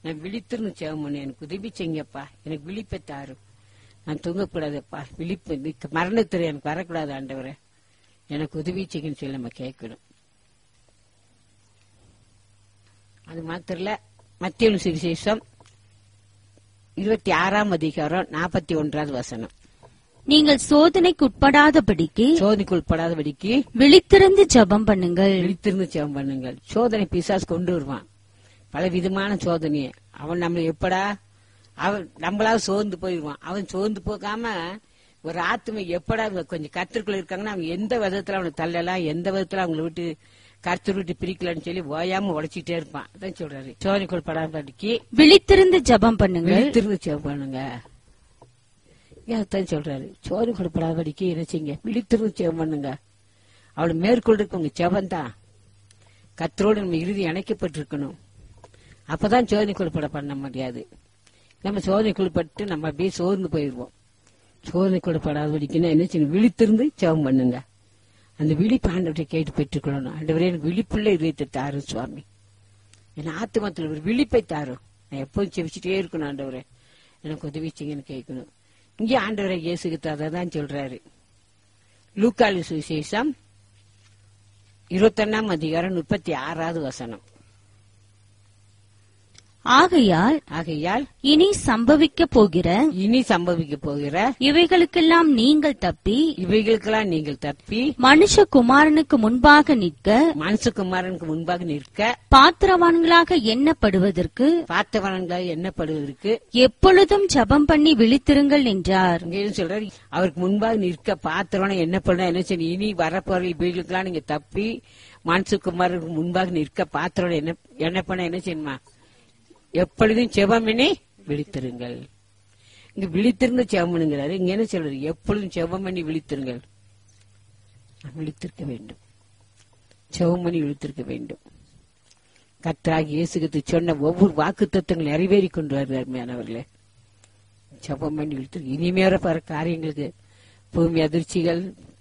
நான் விழித்திருந்து ஜெபம் பண்ணு எனக்கு உதவி செய்யுங்கப்பா எனக்கு விழிப்பை தாரும் நான் தூங்கக்கூடாதுப்பா விழிப்பு மிக்க மரணத்தில் எனக்கு வரக்கூடாது ஆண்டவரே எனக்கு உதவி செய்யுன்னு சொல்லி நம்ம கேட்கணும் அது மாத்திரம் இல்ல மத்திய சுவிசேஷம் இருபத்தி ஆறாம் அதிகாரம் நாற்பத்தி ஒன்றாவது வசனம் நீங்கள் சோதனைக்கு உட்படாதபடிக்கு சோதனைக்கு உட்படாதபடிக்கு விழித்திருந்து ஜெபம் பண்ணுங்கள் விழித்திருந்து ஜெபம் பண்ணுங்கள் சோதனை பிசாசு கொண்டு வருவான் பல விதமான சோதனையை அவன் நம்மளை எப்படா அவன் நம்மளாவது சோர்ந்து போயிடுவான் அவன் சோர்ந்து போகாம ஒரு ஆத்மை எப்படா இவங்க கொஞ்சம் கத்திற்குள்ள இருக்காங்கன்னா அவங்க எந்த விதத்துல அவனை தள்ளலாம் எந்த விதத்துல அவங்கள விட்டு கருத்து விட்டு பிரிக்கலாம்னு சொல்லி ஓயாம உடைச்சிட்டே இருப்பான் அதான் சொல்றாரு சோதனைக்கு உட்படாதபடிக்கு விழித்திருந்து ஜெபம் பண்ணுங்கள் விழித்திருந்து ஜெபம் பண்ணுங்க ஏன் சொல்றாரு சோறு கொடுப்படாதபடிக்கு என்ன செய்யுங்க விழித்திருந்து ஜெபம் பண்ணுங்க அவளை மேற்கொள்றதுக்கு உங்க ஜெபம் தான் கத்தரோடு நம்ம இறுதி இணைக்கப்பட்டிருக்கணும் அப்பதான் சோதனை கொடுப்பட பண்ண முடியாது நம்ம சோதனை கொடுப்பட்டு நம்ம அப்படியே சோர்ந்து போயிடுவோம் சோதனை கொடுப்படாதபடிக்குன்னா என்ன செய்யணும் விழித்திருந்து ஜெபம் பண்ணுங்க அந்த விழிப்பு ஆண்டவரை கேட்டு பெற்றுக்கொள்ளணும் ஆண்டவரே எனக்கு விழிப்புள்ள இதயத்தை தாரும் சுவாமி என் ஆத்மத்தில் ஒரு விழிப்பை தாரும் நான் எப்போதும் செவிச்சுட்டே இருக்கணும் ஆண்டவரே எனக்கு உதவி செய்யுங்கன்னு கேட்கணும் இங்கே ஆண்டவரை இயேசுக்கு அதை தான் சொல்றாரு லூக்காலி சுவிசேஷம் இருபத்தொன்னாம் அதிகாரம் முப்பத்தி ஆறாவது வசனம் ஆகையால் ஆகையால் இனி சம்பவிக்க போகிற இனி சம்பவிக்க போகிற இவைகளுக்கெல்லாம் நீங்கள் தப்பி இவைகளுக்கெல்லாம் நீங்கள் தப்பி மனுஷகுமாரனுக்கு முன்பாக நிற்க மனுஷகுமாரனுக்கு முன்பாக நிற்க பாத்திரவான்களாக எண்ணப்படுவதற்கு பார்த்தவனங்களாக எண்ணப்படுவதற்கு எப்பொழுதும் ஜெபம் பண்ணி விழித்திருங்கள் என்றார் இங்க என்ன சொல்றாரு அவருக்கு முன்பாக நிற்க பாத்திரவன என்ன பண்ண என்ன செய்யணும் இனி வரப்போற இவைகளுக்கெல்லாம் நீங்க தப்பி மனுஷகுமாரனுக்கு முன்பாக நிற்க பாத்திரம் என்ன என்ன பண்ண என்ன செய்யணுமா எப்பொழுதும் செவமினே விழித்திருங்கள் இங்க விழித்திருந்து செவமனுங்கிறாரு இங்க என்ன சொல்றாரு எப்பொழுதும் செவம் பண்ணி விழித்திருங்கள் நாம் விழித்திருக்க வேண்டும் செவம் பண்ணி விழித்திருக்க வேண்டும் கர்த்தராகி இயேசுக்கு சொன்ன ஒவ்வொரு வாக்கு தத்துவங்கள் நிறைவேறி கொண்டு வருவார் அருமையானவர்களே ஜெபம் பண்ணி விழித்து இனிமேற பல காரியங்களுக்கு பூமி அதிர்ச்சிகள்